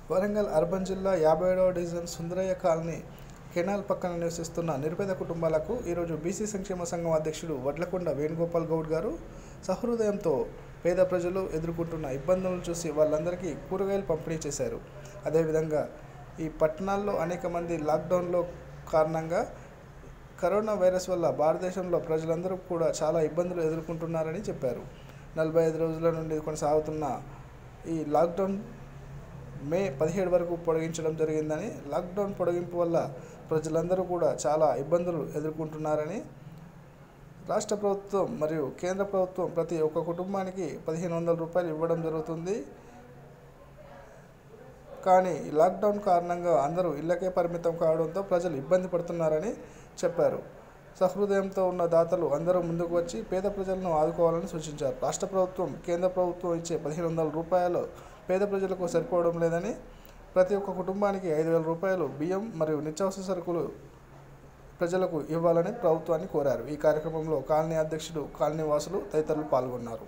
Warangal urban జిల్లా యాభై ఏడవ డివిజన్ సుందరయ్య కాలనీ కెనాల్ పక్కన నివసిస్తున్న నిరుపేద కుటుంబాలకు ఈరోజు బీసీ సంక్షేమ సంఘం అధ్యక్షుడు వడ్లకొండ వేణుగోపాల్ గౌడ్ గారు సహృదయంతో పేద ప్రజలు ఎదుర్కొంటున్న ఇబ్బందులను చూసి వాళ్ళందరికీ కూరగాయలు పంపిణీ చేశారు అదేవిధంగా ఈ పట్టణాల్లో అనేక మంది లాక్డౌన్లో కారణంగా కరోనా వైరస్ వల్ల భారతదేశంలో ప్రజలందరూ కూడా చాలా ఇబ్బందులు ఎదుర్కొంటున్నారని చెప్పారు నలభై ఐదు రోజుల నుండి కొనసాగుతున్న ఈ లాక్డౌన్ మే పదిహేడు వరకు పొడిగించడం జరిగిందని లాక్డౌన్ పొడిగింపు వల్ల ప్రజలందరూ కూడా చాలా ఇబ్బందులు ఎదుర్కొంటున్నారని రాష్ట్ర ప్రభుత్వం మరియు కేంద్ర ప్రభుత్వం ప్రతి ఒక్క కుటుంబానికి పదిహేను వందల రూపాయలు ఇవ్వడం జరుగుతుంది కానీ ఈ లాక్డౌన్ కారణంగా అందరూ ఇళ్లకే పరిమితం కావడంతో ప్రజలు ఇబ్బంది పడుతున్నారని చెప్పారు సహృదయంతో ఉన్న దాతలు అందరూ ముందుకు వచ్చి పేద ప్రజలను ఆదుకోవాలని సూచించారు రాష్ట్ర ప్రభుత్వం కేంద్ర ప్రభుత్వం ఇచ్చే పదిహేను వందల రూపాయలు పేద ప్రజలకు సరిపోవడం లేదని ప్రతి ఒక్క కుటుంబానికి ఐదు వేల రూపాయలు బియ్యం మరియు నిత్యావసర సరుకులు ప్రజలకు ఇవ్వాలని ప్రభుత్వాన్ని కోరారు ఈ కార్యక్రమంలో కాలనీ అధ్యక్షుడు కాలనీ వాసులు తదితరులు పాల్గొన్నారు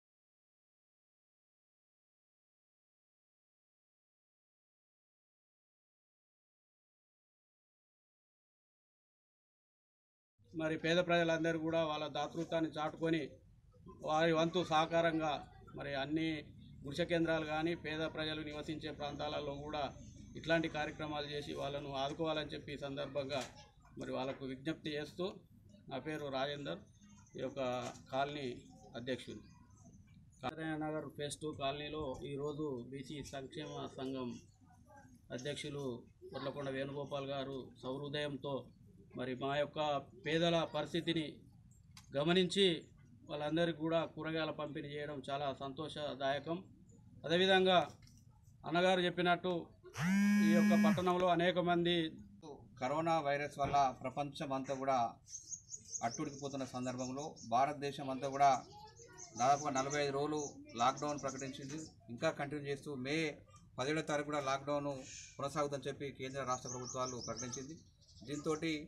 మరి పేద ప్రజలందరూ కూడా వాళ్ళ దాతృత్వాన్ని చాటుకొని వారి వంతు సహకారంగా మరి అన్ని గుడిసె కేంద్రాలు కానీ పేద ప్రజలు నివసించే ప్రాంతాలలో కూడా ఇట్లాంటి కార్యక్రమాలు చేసి వాళ్ళను ఆదుకోవాలని చెప్పి ఈ సందర్భంగా మరి వాళ్ళకు విజ్ఞప్తి చేస్తూ నా పేరు రాజేందర్ ఈ యొక్క కాలనీ అధ్యక్షుడు నారాయణ నగర్ ఫేస్ టూ కాలనీలో ఈరోజు బీసీ సంక్షేమ సంఘం అధ్యక్షులు కొట్లకొండ వేణుగోపాల్ గారు సౌహృదయంతో మరి మా యొక్క పేదల పరిస్థితిని గమనించి వాళ్ళందరికీ కూడా కూరగాయల పంపిణీ చేయడం చాలా సంతోషదాయకం అదేవిధంగా అన్నగారు చెప్పినట్టు ఈ యొక్క పట్టణంలో అనేక మంది కరోనా వైరస్ వల్ల ప్రపంచం అంతా కూడా అట్టుడికిపోతున్న సందర్భంలో భారతదేశం అంతా కూడా దాదాపుగా నలభై ఐదు రోజులు లాక్డౌన్ ప్రకటించింది ఇంకా కంటిన్యూ చేస్తూ మే పదిహేడో తారీఖు కూడా లాక్డౌన్ కొనసాగుతుందని చెప్పి కేంద్ర రాష్ట్ర ప్రభుత్వాలు ప్రకటించింది దీంతో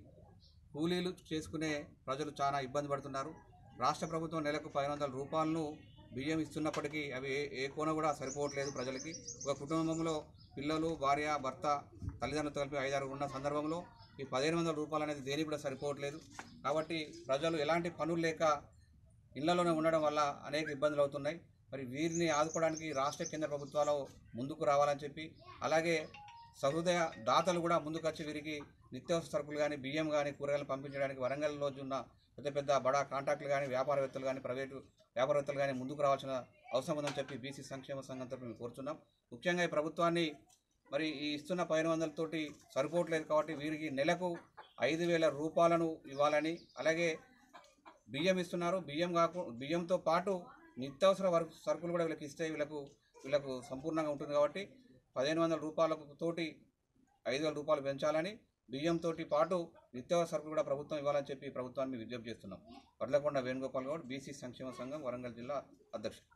కూలీలు చేసుకునే ప్రజలు చాలా ఇబ్బంది పడుతున్నారు రాష్ట్ర ప్రభుత్వం నెలకు పది వందల రూపాయలను బియ్యం ఇస్తున్నప్పటికీ అవి ఏ ఏ కోన కూడా సరిపోవట్లేదు ప్రజలకి ఒక కుటుంబంలో పిల్లలు భార్య భర్త తల్లిదండ్రులతో కలిపి ఐదారు ఉన్న సందర్భంలో ఈ పదిహేను వందల రూపాయలు అనేది దేనికి కూడా సరిపోవట్లేదు కాబట్టి ప్రజలు ఎలాంటి పనులు లేక ఇళ్లలోనే ఉండడం వల్ల అనేక ఇబ్బందులు అవుతున్నాయి మరి వీరిని ఆదుకోవడానికి రాష్ట్ర కేంద్ర ప్రభుత్వాలు ముందుకు రావాలని చెప్పి అలాగే సహృదయ దాతలు కూడా ముందుకు వచ్చి వీరికి నిత్యావసర సరుకులు కానీ బియ్యం కానీ కూరగాయలు పంపించడానికి వరంగల్లో ఉన్న పెద్ద పెద్ద బడా కాంట్రాక్టులు కానీ వ్యాపారవేత్తలు కానీ ప్రైవేటు వ్యాపారవేత్తలు కానీ ముందుకు రావాల్సిన అవసరం ఉందని చెప్పి బీసీ సంక్షేమ సంఘం తరఫున మేము కోరుతున్నాం ముఖ్యంగా ఈ ప్రభుత్వాన్ని మరి ఈ ఇస్తున్న పదిహేను వందలతోటి సరిపోవట్లేదు కాబట్టి వీరికి నెలకు ఐదు వేల రూపాయలను ఇవ్వాలని అలాగే బియ్యం ఇస్తున్నారు బియ్యం కాకు బియ్యంతో పాటు నిత్యావసర వరకు సరుకులు కూడా వీళ్ళకి ఇస్తే వీళ్ళకు వీళ్ళకు సంపూర్ణంగా ఉంటుంది కాబట్టి పదిహేను వందల రూపాయలకు తోటి ఐదు వేల రూపాయలు పెంచాలని బియ్యంతో పాటు నిత్యావసర సరుకులు కూడా ప్రభుత్వం ఇవ్వాలని చెప్పి ప్రభుత్వాన్ని విజ్ఞప్తి చేస్తున్నాం వడ్లకొండ వేణుగోపాల్ గౌడ్ బీసీ సంక్షేమ సంఘం వరంగల్ జిల్లా అధ్యక్షుడు